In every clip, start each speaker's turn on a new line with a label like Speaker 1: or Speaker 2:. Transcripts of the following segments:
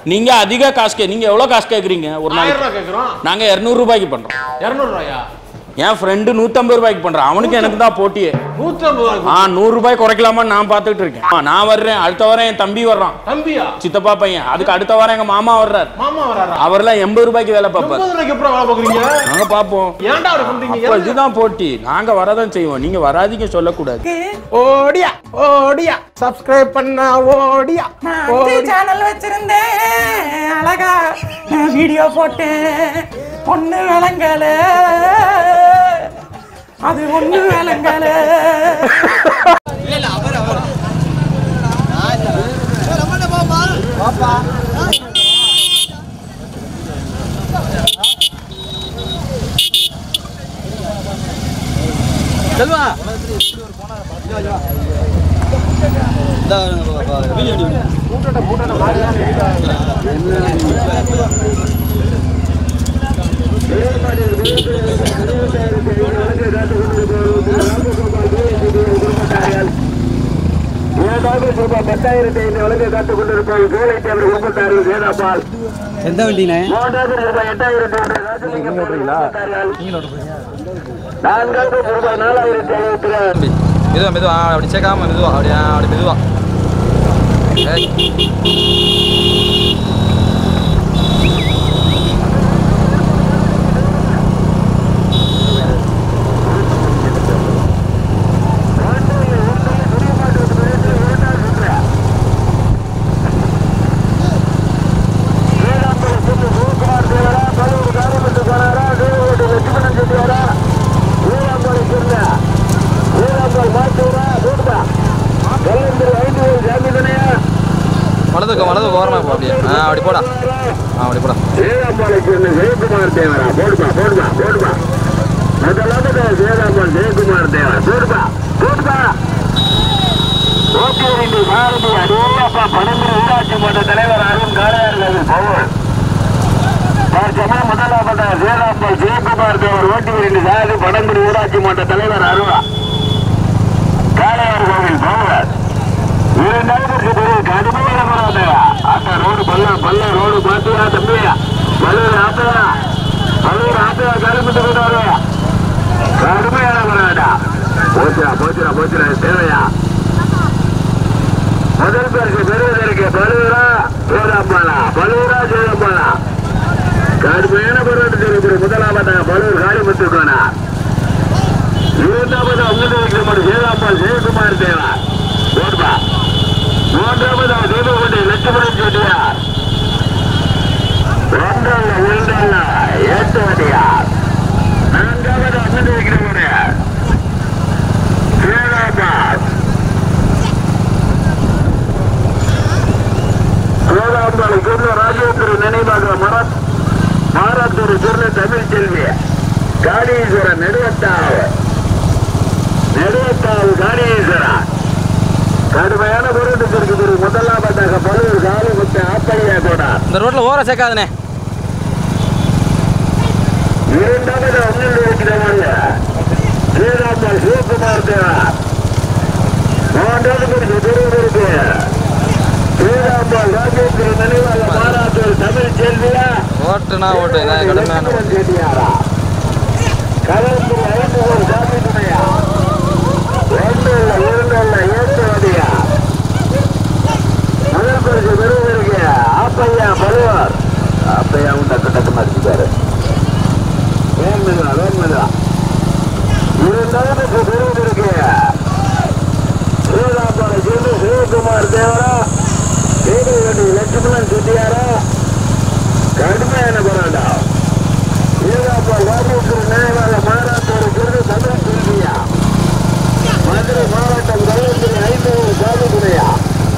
Speaker 1: நீங்க அதிக காசு கே நீங்க எவ்வளவு காசு கேக்குறீங்க ஒரு
Speaker 2: ஆயிரம்
Speaker 1: நாளைக்கு
Speaker 2: ரூபாய் கேட்குறோம்
Speaker 1: நாங்க இருநூறு ரூபாய்க்கு பண்றோம்
Speaker 2: இரநூறு ரூபாயா
Speaker 1: என் ஃப்ரெண்டு நூத்தம்பது ரூபாய்க்கு பண்றான் அவனுக்கு எனக்கு தான் போட்டியே
Speaker 2: நூற்றி ஐம்பது ரூபாய்
Speaker 1: ஆ நூறு ரூபாய் குறைக்கலாமான்னு நான் பார்த்துட்டு இருக்கேன் ஆ, நான் வர்றேன் அடுத்த வாரம் என் தம்பி வர்றான்
Speaker 2: தம்பியா
Speaker 1: சித்தப்பா பையன் அதுக்கு அடுத்த வாரம் எங்க மாமா வர்றாரு
Speaker 2: மாமா வராரா
Speaker 1: அவர்லாம் எண்பது ரூபாய்க்கு வேலை பார்ப்பாரு
Speaker 2: முப்பது ரூபாய்க்கு எப்பறம் வேலை பார்க்குறீங்க
Speaker 1: நாங்க பார்ப்போம்
Speaker 2: ஏன்டா அப்படி பண்றீங்க
Speaker 1: அப்ப இதுதான் போட்டி நாங்க வரதான் செய்வோம் நீங்க வராதீங்க சொல்லக்கூடாது
Speaker 2: ஓடியா ஓடியா சப்ஸ்கிரைப் பண்ணா ஓடியா
Speaker 3: சேனல் வச்சிருந்தேன் அழகா வீடியோ போட்டேன் ஒண்ணு விளங்கல அது ஒண்ணு விளங்கல
Speaker 4: பத்தாயிரத்தி ஐந்து வழக்கு காத்துக் கொண்டிருப்போம் சூளை தேவர் குடும்பத்தார்கள் வேதாபால்
Speaker 5: எந்த வண்டிண்ணே
Speaker 4: மூன்றாவது ரூபாய் எட்டாயிரத்தி ஒன்று ராஜலிங்கம் குடும்பத்தார்கள். நான்காவது ரூபாய் நாலாயிரத்தி ஐநூத்தி ரெண்டு.
Speaker 5: மெதுவா மெதுவா அப்படி சேர்க்காம மெதுவா அப்படியா அப்படி மெதுவா ஏய்.
Speaker 4: வேதாம்பலம் சென்று சிவகுமார் தேவரா பழுவூர் காரியமன்று போனாரா தேவகோட்டை லட்சுமணன் செட்டியாரா வேதாம்பலம் செல்ல வேதாம்பல் மாத்தூரா சூடுதா கல்லந்திரி ஐந்து பேர் ஜாமீதனையா
Speaker 5: வலதுக்கு வலது ஓரமா போ அப்படியே ஆ அப்படி போடா ஆ அப்படி போடா
Speaker 4: வேதாம்பாளைக்கு வந்து ஜெயக்குமார் தேவரா போடுமா போடுமா போடுமா முதலாவது வேதாம்பாள் ஜெயக்குமார் தேவரா போடுமா போடுமா ஓகே ரெண்டு பாரதி அடியப்பா பணம்புரி ஊராட்சி மன்ற தலைவர் அருண் காரையார்கள் பவர் தற்சமயம் முதலாவது வேதாம்பாள் ஜெயக்குமார் தேவர் ஓட்டி ரெண்டு சாதி பணம்புரி ஊராட்சி மன்ற தலைவர் அருணா காளையார் கோவில் பவர் இரண்டாயிரத்துக்கு பிறகு கடுமையான போராட்டம் அந்த ரோடு பல்ல பல்ல ரோடு பாத்தியா தம்பியா பல்லூர் ஆத்தையா பல்லூர் ஆத்தையா கிளம்பிட்டு போயிட்டாரு கடுமையான போராட்டம் போச்சுரா போச்சுரா போச்சுரா இது தேவையா முதல் பேருக்கு பெறுவதற்கு பலூரா சேதம்பாலா பலூரா சேதம்பாலா கடுமையான போராட்டத்திற்கு முதலாவதாக பலூர் காளிமுத்துக்கானா இரண்டாவது அங்கதவிக்கிரமன் சேதாம்பாள் ஜெயக்குமார் தேவா ஓடுபா மூன்றாவது தேவகோட்டை லட்சுமணன் செட்டியார் ஒன்றல்ல ஒன்றல்ல எட்டு வண்டியார் நான்காவது அங்கதவிக்கிரமன் சேதாம்பாள் சேதாம்பாளை சொன்ன ராஜேந்திர நினைவாக மரத் மாராத்தூர் சொன்ன தமிழ் செல்வி காளீஸ்வரன் நெடுவத்தாவு நெடுவத்தாவு காளீஸ்வரன் கடுமையான போராட்டத்திற்கு பிறகு முதலாவதாக பலூர் காலிமுத்து ஆப்பையா கோடார்
Speaker 5: இந்த ரோட்ல ஓரம் சேர்க்காதனே
Speaker 4: இரண்டாவது அண்ணல் இருக்கிறவங்க ஸ்ரீராம்பாள் சிவகுமார் தேவார் மூன்றாவது பிறகு திருவருக்கு ஸ்ரீராம்பாள் ராஜேந்திர நினைவாக மாறாத்தூர் தமிழ் செல்வியா
Speaker 5: ஓட்டுனா ஓட்டு இதான் கடுமையான ஓட்டு.
Speaker 4: செட்டியாரா கலந்து ஐந்து ஒரு சாமி துணையா ஒன்று இல்லை இரண்டு இல்லை ஏற்று வதியா முதல் பரிசு பெறுவதற்கு ஆப்பையா பலுவார் ஆப்பையாவும் டக்கு டக்கு மதிச்சுட்டாரு வேண்மதா வேண்மதா இரண்டாவது பெறுவதற்கு ஸ்ரீராம்பாளை சேர்ந்து சிவகுமார் தேவரா தேடி லட்சுமணன் செட்டியாரா கடுமையான போராட்டம் ஈராப்பால் வாரியத்தில் நினைவாக மாறாத்தோடு சிறு தமிழ் செல்வியா மதுரை மாவட்டம் கள்ளத்தில் ஐநூறு சாமி துணையா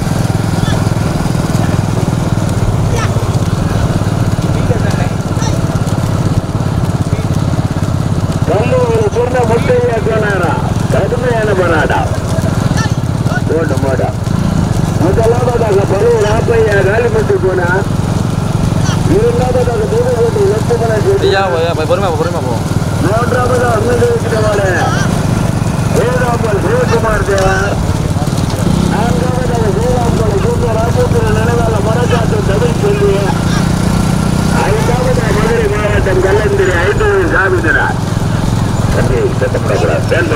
Speaker 4: கல்லூரி சொன்ன முட்டையா சொன்னாரா கடுமையான போராட்டம் போட்டு போட்டா முதலாவதாக பருவ நாப்பையா காலிப்பட்டு போனா இரண்டாவதாக தூதுக்கோட்டை லட்சுமணன்
Speaker 5: ஐயா
Speaker 4: செட்டியா
Speaker 5: ஐயா, பொறுமையா போ பொறுமையா போ
Speaker 4: மூன்றாவது அமிர்தமான வேதாம்பல் சிவகுமார் தேவர் நான்காவதாக வேதாம்பல் சூப்பர் ராஜேந்திர நினைவாள மரக்காட்டு தமிழ் சொல்லிய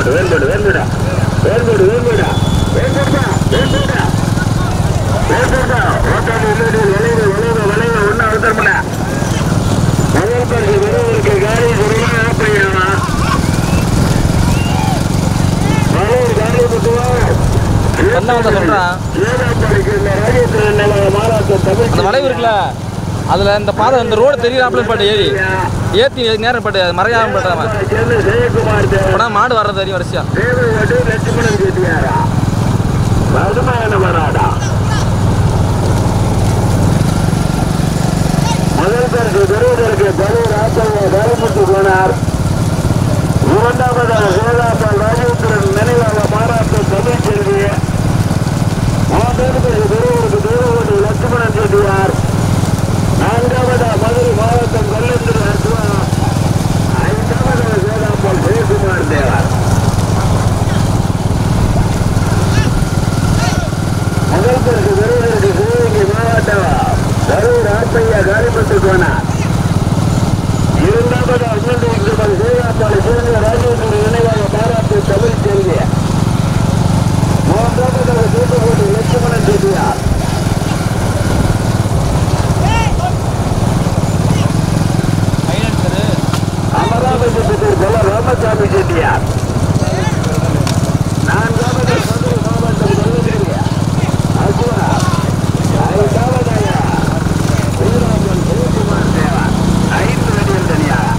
Speaker 4: வேண்போடு வேண்போடு வேண்போடா வேண்போடு வேண்போடா வேண்போடா வேண்போடா வேண்போடா ஓட்டாளி உள்ளது விளைவு விளைவு விளைவு ஒன்றும் அவசரப்படா முதல் பரிசு விரைவிற்கு காரி சுருளா ஆப்பையாவா மலையூர் காரி முட்டுவா
Speaker 5: வந்தா வந்தா சொல்றான்
Speaker 4: ஏதாப்பாடிக்கு இந்த ராஜேந்திரன் நிலைய மாறாட்டம் தமிழ்
Speaker 5: அந்த வளைவு இருக்குல்ல அதில் இந்த பாதை இந்த ரோடு தெரியலாப்புல பாட்டு ஏறி ஏற்றி நேரம் பாட்டு அது மறையாம பாட்டாம
Speaker 4: சேர்ந்து ஜெயக்குமார் தேவன்
Speaker 5: இப்போனா மாடு வர்றது தெரியும் வரிசையா
Speaker 4: தேவையோடு லட்சுமணன் கேட்டியாரா வருமான வராடா முதல் பரிசு பெறுவதற்கு பலூர் ஆத்தவ தரமுத்து போனார் இரண்டாவதாக சேதாபால் ராஜேந்திரன் நினைவாக மாறாட்ட தமிழ் செல்வி மூன்றாவது பரிசு பெறுவதற்கு தேவையோடு லட்சுமணன் செட்டியார் நான்காவதா மதுரை மாவட்டம் கல்லந்திரி அர்ஜுனா ஐந்தாவதாக சேதாபால் ஜெயக்குமார் தேவார் முதல் பரிசு பெறுவதற்கு சிவகங்கை மாவட்டம் கரூர் ஆப்பையா காரிப்பட்டு போனார் இரண்டாவது அண்ணன் இன்று சேதாப்பாளி சிவங்க ராஜேந்திரன் நினைவாக பாராட்டு தமிழ் செல்வி மூன்றாவதாக தூத்துக்குடி லட்சுமணன் செட்டியார் அமராவதி புத்தூர் போல ராமசாமி செட்டியார் நான்காவது மதுரை மாவட்டம் கல்லூரி அசுவா ஐந்தாவதாக வீராமன் ஜெயக்குமார் தேவா ஐந்து வடிவில் தனியாக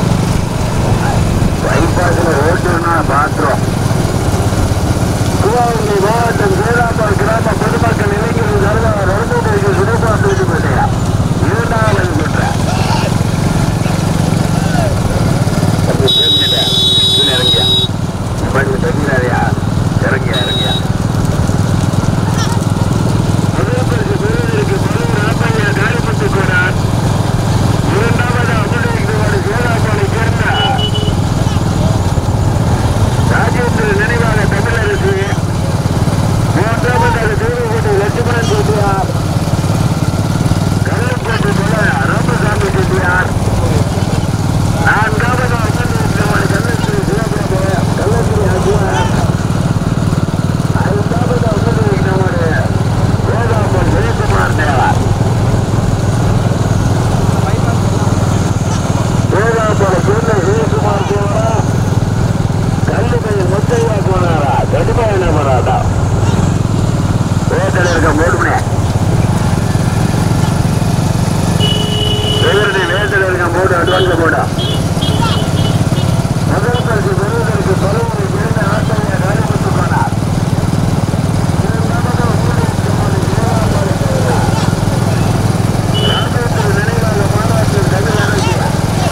Speaker 4: பைபாஸில் ஓட்டுனா பாத்ரூம் சிவகங்கை மாவட்டம் சேதாபால் கிராம பொதுமக்கள் இளைஞர்கள் தலைவர் ரகுபதிக்கு சுரேபா பேசிப்பட்டையா இரண்டாவது பெற்ற அப்படி சேர்ந்துட்டேன் கீழே இறங்கியா படி தண்ணீரையா இறங்கியா இறங்கியா முதல் பரிசு பெறுவதற்கு பலூர் ராப்பையா காலிப்பட்டு போனார் இரண்டாவது அமுதேந்திரவாடி சேதாபாலை சேர்ந்த ராஜேந்திர நினைவாக தமிழரசு மூன்றாவதாக தூத்துக்குடி லட்சுமணன் செட்டியார் கல்லுப்பட்டு போல ராமசாமி செட்டியார் நான்காவது அமர்ந்திருக்கிறவன் கள்ளஸ்ரீ சிவபாபு கள்ளஸ்ரீ அஜுவா ஐந்தாவது அமர்ந்திருக்கிறவன் வேதாம்பன் ஜெயக்குமார் தேவார் வேதாம்பல சேர்ந்த ஜெயக்குமார் தேவரா கல்லுமையில் முத்தையா போனாரா கடுமையான போனாரா வேட்டல் இருக்க மூடுமணி வேறுடைய வேட்டல் இருக்க மூடு அட்வான்ஸ் போடா முதல் பரிசு பெறுவதற்கு பலவரை சேர்ந்த ஆட்டையா காலிப்பட்டு போனார் இரண்டாவது ஊழியர் சேவாபாலை சேர்ந்தார். ராஜேந்திர நினைவாக மாநாட்டில் தமிழ் அரசியல்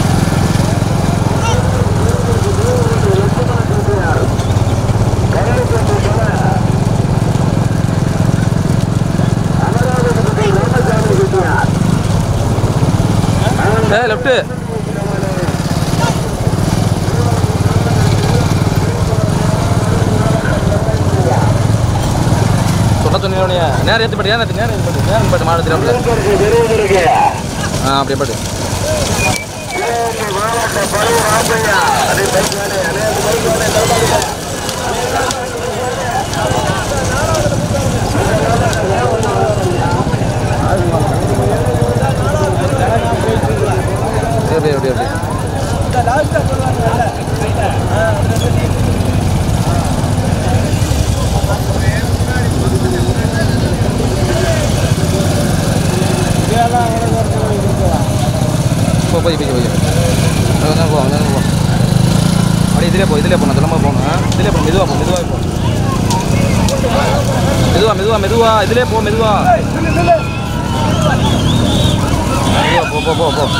Speaker 5: ஏ லெஃப்ட்டு சொன்ன சொன்னீங்க நேரம் ஏற்றி பாட்டு நேரம் நேரம் ஏற்றி பாட்டு நேரம் பாட்டு மாடு தெரியாமல் ஆ அப்படியே பாட்டு அப்படியே அப்படியே அப்படியே போ போய் போய் போய் அங்கே போ அங்கே போ அப்படியே இதிலே போ இதிலே போ நான் திரும்ப போகணும் ஆ? இதிலே போ மெதுவா போ மெதுவா போ மெதுவா மெதுவா மெதுவா இதிலே போ மெதுவா மெதுவா போ போ போ போ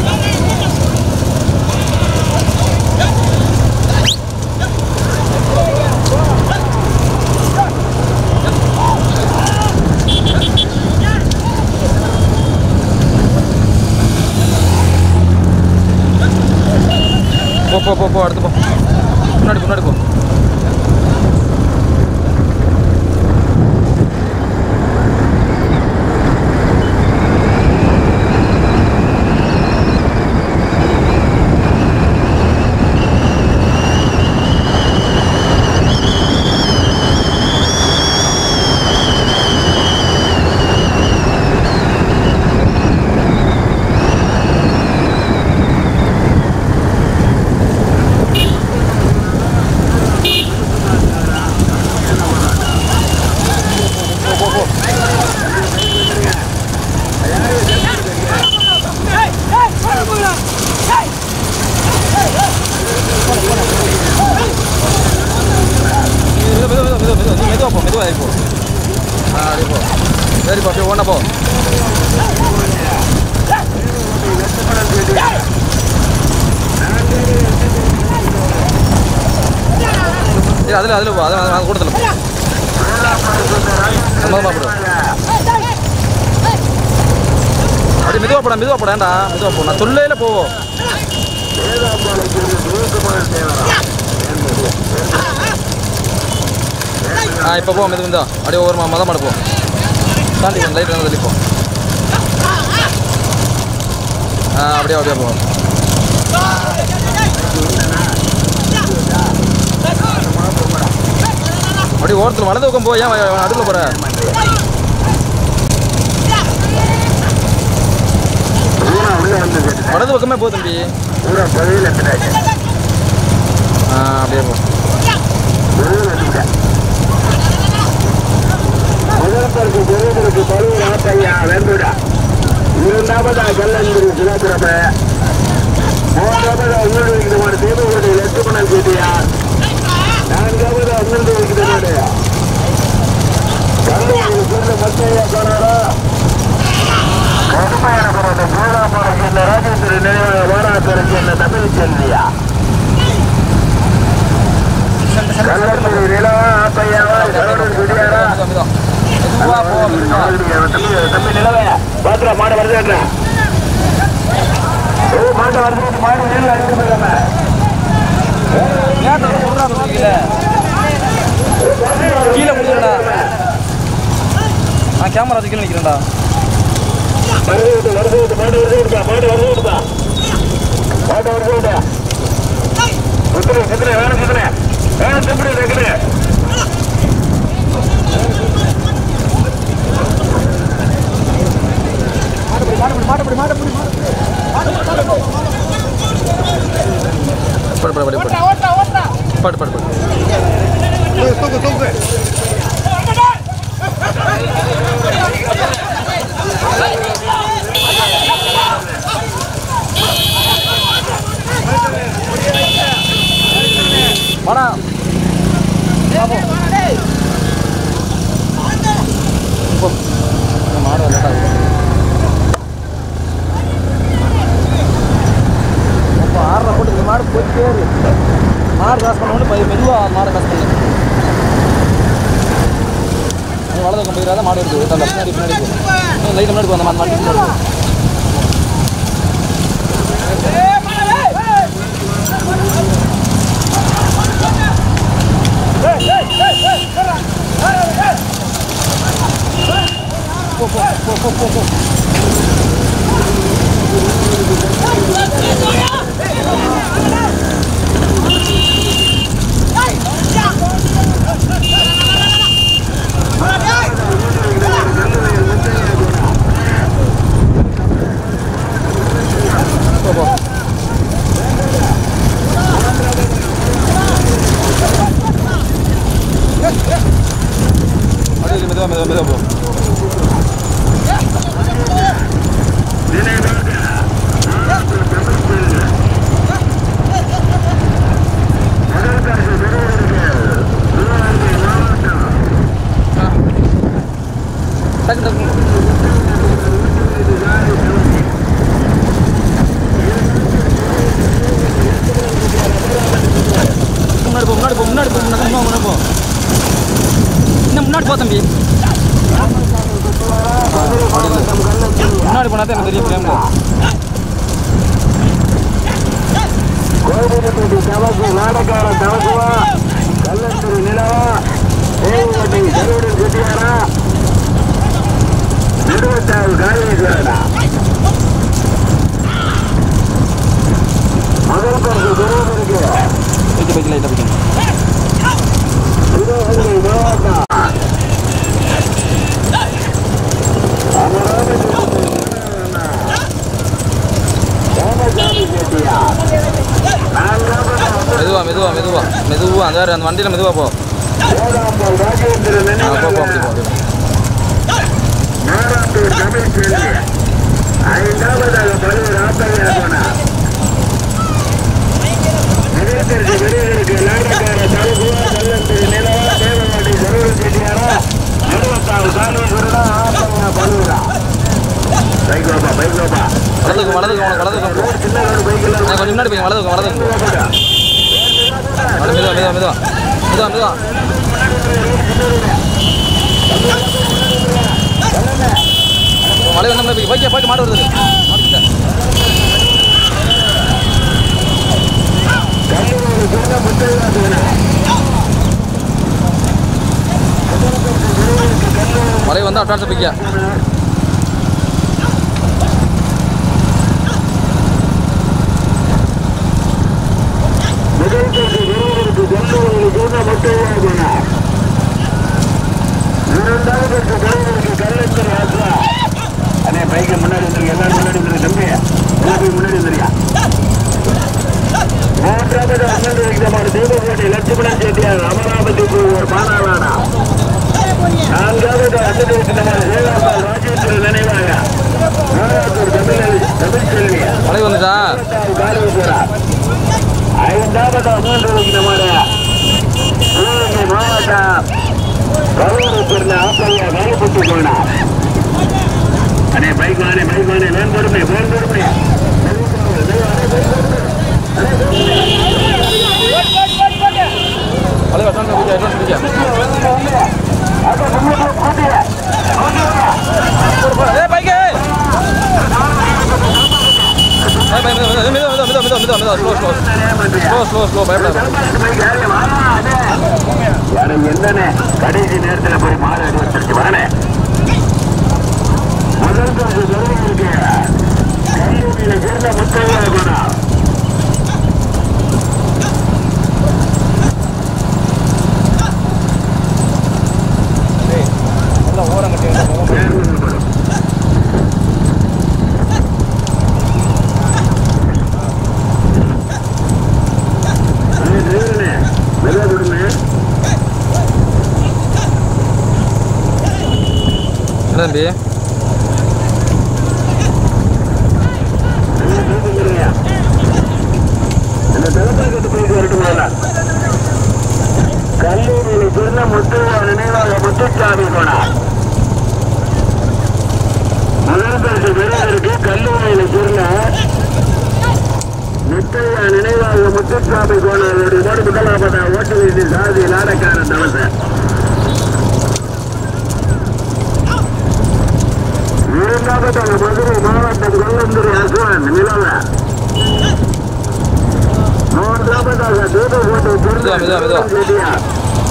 Speaker 5: போ போ போ போ அடுத்து போ முன்னாடி போ, முன்னாடி போ மெதுவா மெதுவா மெதுவா மெதுவா நீ மெதுவா போ மெதுவா போ ஆ அப்படியே போ சரிப்பா அப்படியே ஒன்றா போ சரி அதில் அதில் போ அதில் அதில் கூட்டத்தில் போ நம்ம தான் போடு அப்படியே மெதுவா போடா மெதுவா போடாண்டா மெதுவா போ நான் சொல்லையில போவோம் ஆ இப்போ போ மெது மெதுவா அப்படியே ஒவ்வொரு மதம் மாட போ தாண்டி லைட் வந்து தள்ளி போ ஆ அப்படியே அப்படியே போ அப்படியே ஓரத்தில் வலது பக்கம் போ ஏன் அடுத்துல போற
Speaker 4: பூரா உள்ள வந்து கேட்டு
Speaker 5: வலது பக்கமே போ தம்பி
Speaker 4: பூரா பகுதியில் எத்தனாச்சு
Speaker 5: ஆ அப்படியே போ
Speaker 4: முதலப்பருக்கு பெருவதற்கு பழுவூர் ஆட்டையா வேண்டுடா இரண்டாவதா கல்லந்திரி சிலாத்திரம மூன்றாவதா உன்னோடு வைக்கிறமான தீபகுடைய லட்சுமணன் கேட்டியார் நான்காவதா உன்னோடு வைக்கிறமான கல்லூரி சேர்ந்த மத்தையா காணாரா கடுமையான போராட்டம் மூணாம் போராட்டம் இந்த ராஜேந்திர நினைவாக வாராத்தருக்கு என்ன தமிழ் செல்வியா கல்லூரி நிலவா ஆப்பையாவா கருடன் குடியாரா
Speaker 5: மெதுவா மெதுவா மெதுவா போ மெதுவா
Speaker 4: தம்பி நிலவே பாத்திரா மாட வருது ஓ மாட்ட வருது மாடு நேரில் அடிக்க போயிடாம
Speaker 5: ஏன்டா சொல்றாங்க கீழே கீழே முடிஞ்சிடா நான் கேமரா கீழே நிற்கிறேன்டா
Speaker 4: வருது விட்டு வருது விட்டு மாடு வருது விட்டுப்பா மாடு வருது விட்டுப்பா மாடு வருது விட்டா சுத்துறேன் சுத்துறேன் வேணும் சுத்துறேன் வேணும் சுத்துறேன் சுத்துறேன்
Speaker 5: படு படு படு படு படு படு படு வாடா போ. இந்த மாடு வரலடா. அப்ப ஆறரை போட்டு இந்த மாடு போயிட்டே இருக்கு மாடு கிராஸ் பண்ண உடனே மெதுவாக மாடை கிராஸ் பண்ணு நீ வலது பக்கம் போயிடாத மாடு இருக்கு தள்ள பின்னாடி பின்னாடி போ லைட் முன்னாடி போ அந்த மாடு மாட்டு பின்னாடி போ. போ போ அப்படியே மெதுவா மெதுவா மெதுவா போ டக்கு டக்கு முன்னாடி போ முன்னாடி போ முன்னாடி போ முன்னாடி போ முன்னாடி போ இன்னும் முன்னாடி போ தம்பி முன்னாடி போனா தான் எனக்கு தெரியும் ஃப்ரேம்ல
Speaker 4: கோவிலப்பட்டி தவக்கு நாடகார தவக்குவா கல்லத்தூர் நிலவா ஓவட்டி கருடன் குட்டியாரா நெடுவட்டாவு காலேஸ்வரடா முதல் பரிசு துரோகம் இருக்கு
Speaker 5: போய்க்கு போய்க்கு லைட்டாக போய்க்கு
Speaker 4: சிவகங்கை மாவட்டம் ராமசாமி செட்டியா நான்காவது
Speaker 5: மெதுவா மெதுவா மெதுவா மெதுவா அந்த அந்த வண்டியில் மெதுவா போ
Speaker 4: ஏழாம்பல் ராஜேந்திரன்
Speaker 5: ஆ, போ போ அப்படி
Speaker 4: நினைவாக
Speaker 5: போ
Speaker 4: மாறாத்தூர் தமிழ் செல்வி ஐந்தாவதாக பழுவூர் ஆப்பையா போனார் முதற்கட்சி பெரியவருக்கு லாடக்கார தழுகுவா கல்லந்திரி நிலவா தேவவாடி சரவண செட்டியாரா நடுவத்தால் சாலீஸ்வரனா ஆத்தங்கா பழுவரா பைக்கோப்பா பைக்கோப்பா
Speaker 5: வலதுக்கு வலதுக்கு உனக்கு வலதுக்கு போ
Speaker 4: சின்ன ரோடு பைக்கில்
Speaker 5: நான் கொஞ்சம் முன்னாடி போய் வலதுக்கு வலதுக்கு போ வலது மெதுவா மெதுவா மெதுவா மெதுவா மெதுவா மழை வந்த போய் போய்க்க போய்க்க மாட்டு வருது மாட்டிக்கிட்ட
Speaker 4: கல்லூரி சொன்ன முத்தையா
Speaker 5: மழை வந்து அட்வான்ஸ் போய்க்க
Speaker 4: முதல்கட்சி பெரியவருக்கு கல்லூரி சொன்ன முத்தையா போனார் இரண்டாவது பெரியவருக்கு கல்லத்திரி ஆசா அண்ணே பைக்கு முன்னாடி வந்துருங்க எல்லாரும் முன்னாடி வந்துருங்க தம்பி எல்லாரும் முன்னாடி வந்துருங்க மூன்றாவது அண்ணன் விகிதமான தீபகோட்டை லட்சுமணன் செட்டியார் அமராவதி ஒரு மாணவனா நான்காவது அண்ணன் விகிதமான சேகாபால் ராஜேஸ்வரர் நினைவாக நாலாத்தூர் தமிழ் தமிழ் செல்வி
Speaker 5: மழை வந்துச்சா
Speaker 4: காலேஸ்வரர் ஐந்தாவது மூன்று விகிதமான சிவகங்கை மாவட்டம் கரூரை சேர்ந்த ஆப்பையா வேலைப்பட்டு போனார் அண்ணே பைக் வானே பைக் வானே வேன் கொடுமை வேன் கொடுமை
Speaker 5: மழை அட்வான்ஸ் போய்க்க அட்வான்ஸ் போய்க்க ஏய் பைக்கு ஏய் பை மெதுவா மெதுவா மெதுவா மெதுவா மெதுவா மெதுவா slow slow slow slow slow பயப்படாத
Speaker 4: என்னன்னு கடைசி நேரத்துல போய் மாடு அடி வச்சிருச்சு வானே முதல் காசு தொடங்கி இருக்கு கல்லூரியில சேர்ந்த முத்தையா குணம் மெதுவா கொடுங்க
Speaker 5: என்ன தம்பி
Speaker 4: இந்த தலைப்பாக்கத்து போயிட்டு வரட்டும் முதல்ல. கல்லூரியில் பிறந்த முத்தையா நினைவாக முத்துச்சாமி போனார் முதல் பரிசு பெறுவதற்கு கல்லூரியில் பிறந்த முத்தையா நினைவாக முத்துச்சாமி போனார் ஒரு முதலாவதா ஓட்டு வீசி சாதி நாடக்கார தவச இரண்டாவது மதுரை மாவட்டம் கொல்லந்துறை அசுவன் நிலவ மூன்றாவதாக தூதுக்கோட்டை
Speaker 5: மெதுவா, மெதுவா, மெதுவா.
Speaker 4: செட்டியார்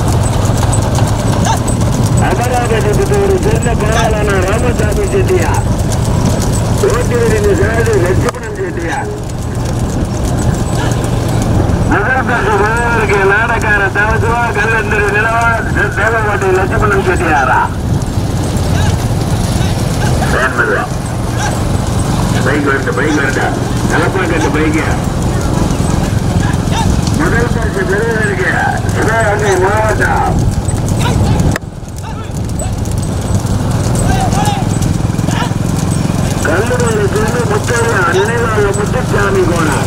Speaker 4: அமராவதி ஒரு சிறந்த பாலான ராமசாமி செட்டியார் ஓட்டுநரின் சாதி லட்சுமணன் செட்டியார் நகரத்திற்கு நாடகார தவசுவா கல்லந்திரி நிலவா தேவகோட்டை லட்சுமணன் செட்டியாரா வேன் மெதுவா பைக் வரட்டு பைக் வரட்டா தலைப்பாக்கட்டு பைக்கு முதல் பரிசு பெறுவதற்கு சிவகங்கை மாவட்டம் கல்லூரியில் இருந்து முத்தையா நினைவாக முத்துச்சாமி கோணம்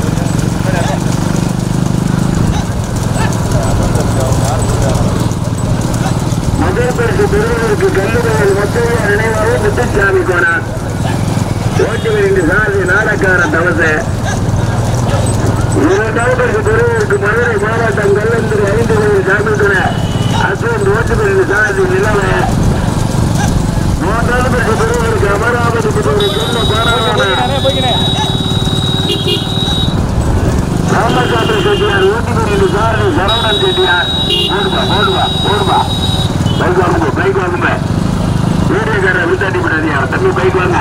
Speaker 4: முதல் பரிசு பெறுவதற்கு கல்லூரியில் முத்தையா நினைவாக முத்துச்சாமி கோணம் ஓட்டுவரின் சாதி நாடக்கார தவசை இரண்டாவது பரிசு பெறுவதற்கு மதுரை மாவட்டம் கல்லந்திரி ஐந்து வயது சாமித்துறை அஸ்வன் ஓட்டுவரின் சாதி நிலவை மூன்றாவது பரிசு பெறுவதற்கு அமராவதி புதூர் சொன்ன பாராளுமன்ற ராமசாமி செட்டியார் ஊட்டிபுரியில் சாரணி சரவணன் செட்டியார் ஓடுவா ஓடுவா ஓடுவா பைக் வாங்குங்க பைக் வாங்குங்க வீடியோக்கார வித்தாட்டி விடாதியா தம்பி பைக் வாங்க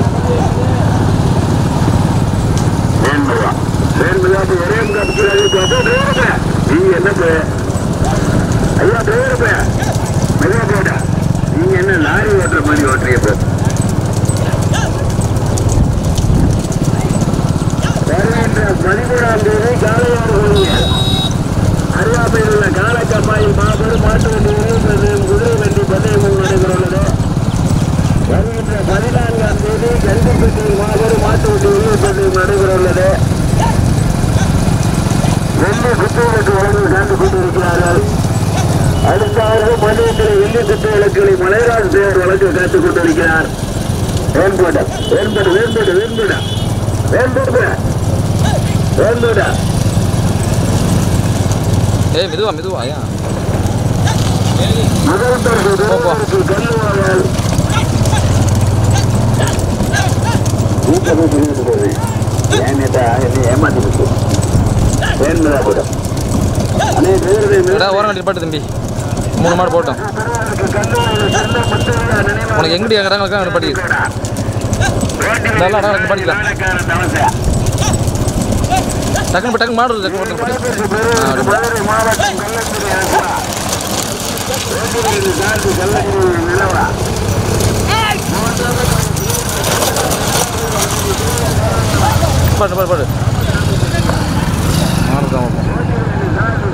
Speaker 4: வேண்புவா வேண்புவா ஒரே காப்பிச்சு நீ என்ன போய ஐயா டிரைவர் போய மெதுவா போட்டா நீங்க என்ன லாரி ஓட்டுற மாதிரி ஓட்டுறீங்க இப்போ வருகின்ற பதிமூணாம் தேதி காலையாறு கோயில் அருவாமையில் உள்ள காலக்கம்மாயில் மாபெரும் மாட்டு வண்டி இருபது குதிரை வண்டி பந்தயமும் நடைபெறவுள்ளது வருகின்ற பதினான்காம் தேதி கல்விப்பட்டியில் மாபெரும் மாட்டு வண்டி இருபது நடைபெறவுள்ளது வழக்குகளை மலைராஜ் தேவர் வழக்கு காத்துக் கொண்டிருக்கிறார் வேண்போட வேண்போட வேண்போட வேண்போட வேண்போட வேண்போட
Speaker 5: ஏய் மெதுவா மெதுவா ஏன்
Speaker 4: முதல் பரிசு பெறுவதற்கு கல்லுவாயால் வீட்டில் போய் சொல்லிட்டு போகுது ஏன்னேட்டா என்னை ஏமாத்தி விட்டு வேண்பதா கூட அனைத்து பேருடைய
Speaker 5: எடா ஓரம் கட்டி பாட்டு தம்பி மூணு மாடு போட்டோம் உனக்கு எங்கடி எங்க இடங்களுக்கு நிப்பாட்டி நல்லா இடம் இருக்கு, படிக்கலாம். டக்குனு டக்குனு மாடு வருது, டக்குனு டக்குனு படி. ஆ, அப்படி படி. பாடு பாடு பாடு மாடு தான் பார்ப்போம்.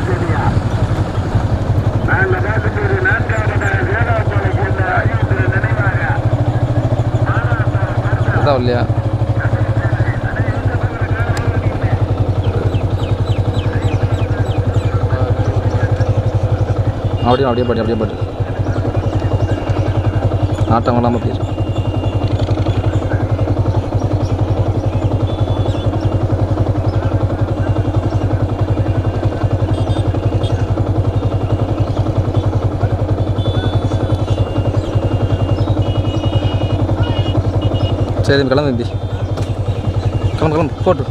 Speaker 5: அதான் இல்லையா அப்படியே அப்படியே பாடி அப்படியே பாடி ஆட்டம் இல்லாமல் பேசு சரி கிளம்பு தம்பி கிளம்பு கிளம்பு போட்டு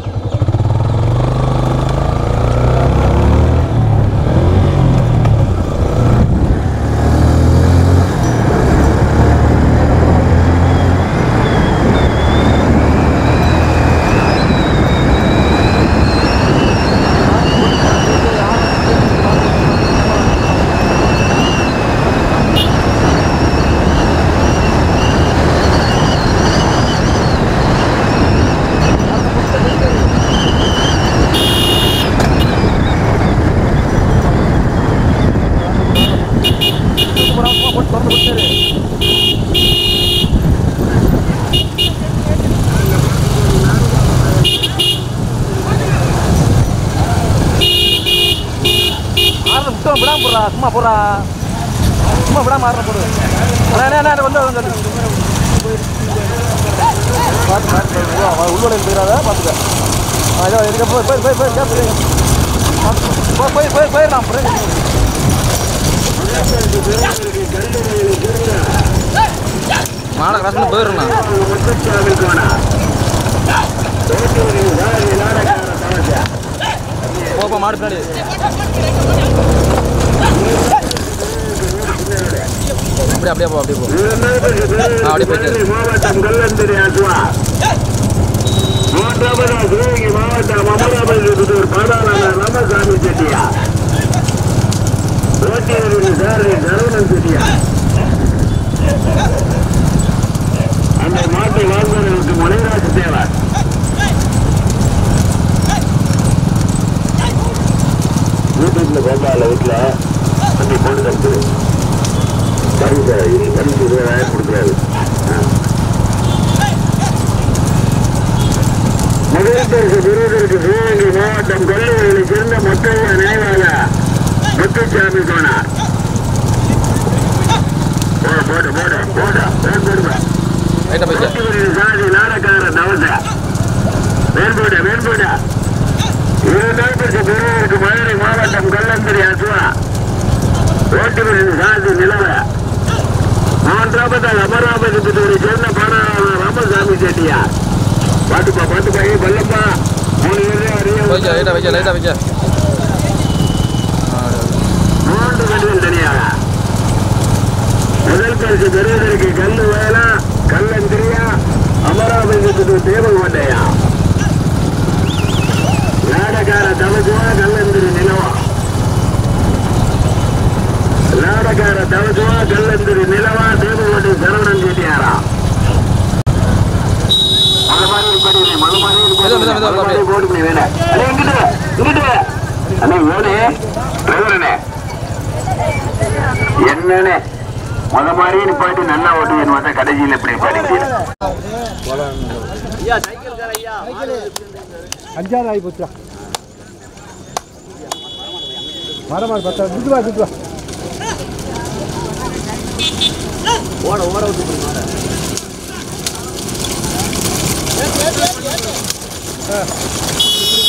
Speaker 5: விடாம போடுறா சும்மா போடுறா சும்மா விடாம ஆடுற போடு வந்து வந்து பார்த்து பார்த்து உள்வலையில் போயிடாத பார்த்துக்க அதோ இதுக்கு போய் போய் போய் போய் கேப் போய் போய் போய் போயிடலாம் மாடை கஷ்டம் போயிடணும் போப்பா மாடு பின்னாடி அப்படியே அப்படியே போ அப்படியே போ ஆ, அப்படியே போயிட்டு
Speaker 4: மாவட்டம் கல்லந்தரி ஆசுவா மூன்றாவது சிவகங்கை மாவட்டம் அமராவதி பாதாள ராமசாமி செட்டியா ஓட்டியவரின் சாரதி சரவணன் செட்டியா அந்த மாட்டை வாழ்ந்தவர்களுக்கு மலைராஜ் தேவர் யூடியூப்ல கோபால வீட்டுல அந்த போட்டு தப்பு பரிசு பரிசு இருபதாயிரம் கொடுக்குறாரு முதல் பரிசு பெறுவதற்கு சிவகங்கை மாவட்டம் கொல்லுவர்களை சேர்ந்த மொத்தையா நினைவாக முத்துசாமி போனார் போட போட போட போட போடுங்க
Speaker 5: ரைட்டாக போயிட்டு
Speaker 4: வெற்றிபுரியின் சாதி நாடகார நவச மேன்போட மேன்போட இரண்டாம் பரிசு பெறுவதற்கு மதுரை மாவட்டம் கல்லந்தரி அசுவா ஓட்டுநரின் சாதி நிலவ மூன்றாவது அமராவதி புத்தூரை சேர்ந்த பாடாளர் ராமசாமி செட்டியா பாட்டுப்பா பாட்டுப்பா ஏ பல்லப்பா மூணு பேரும்
Speaker 5: வைக்க
Speaker 4: அறிய
Speaker 5: லைட்டாக வைக்க லைட்டாக வைக்க
Speaker 4: மூன்று கண்டுகள் தனியாக முதல் பரிசு பெறுவதற்கு கல்லு வயலா கல்லந்திரியா அமராவதி புத்தூர் தேவகோட்டையா நாடகார தவசுவா கல்லந்திரி நிலவா நாடகார தவசுவா கல்லந்திரி நிலவா தேவகோட்டை சரவணன் செட்டியாரா மலமாரியில் படியில்லை, மலமாரியில்
Speaker 5: மெதுவா, மெதுவா, மெதுவா,
Speaker 4: மலமாரியில் போடுமே வேணா. அண்ணே, இங்கிட்டு வா, இங்கிட்டு வா. அண்ணே, ஓடு. டிரைவரண்ணே. என்னண்ணே முத மாதிரியே நிப்பாட்டி நல்லா ஓட்டுவேன் பார்த்தா கடைசியில் எப்படி நிப்பாட்டி
Speaker 2: அஞ்சாறு ஆகி போச்சா வரமா பத்தா துட்டு வா துட்டு வா
Speaker 6: ஓட ஓட விட்டு போடுங்க ஓட
Speaker 2: ஆ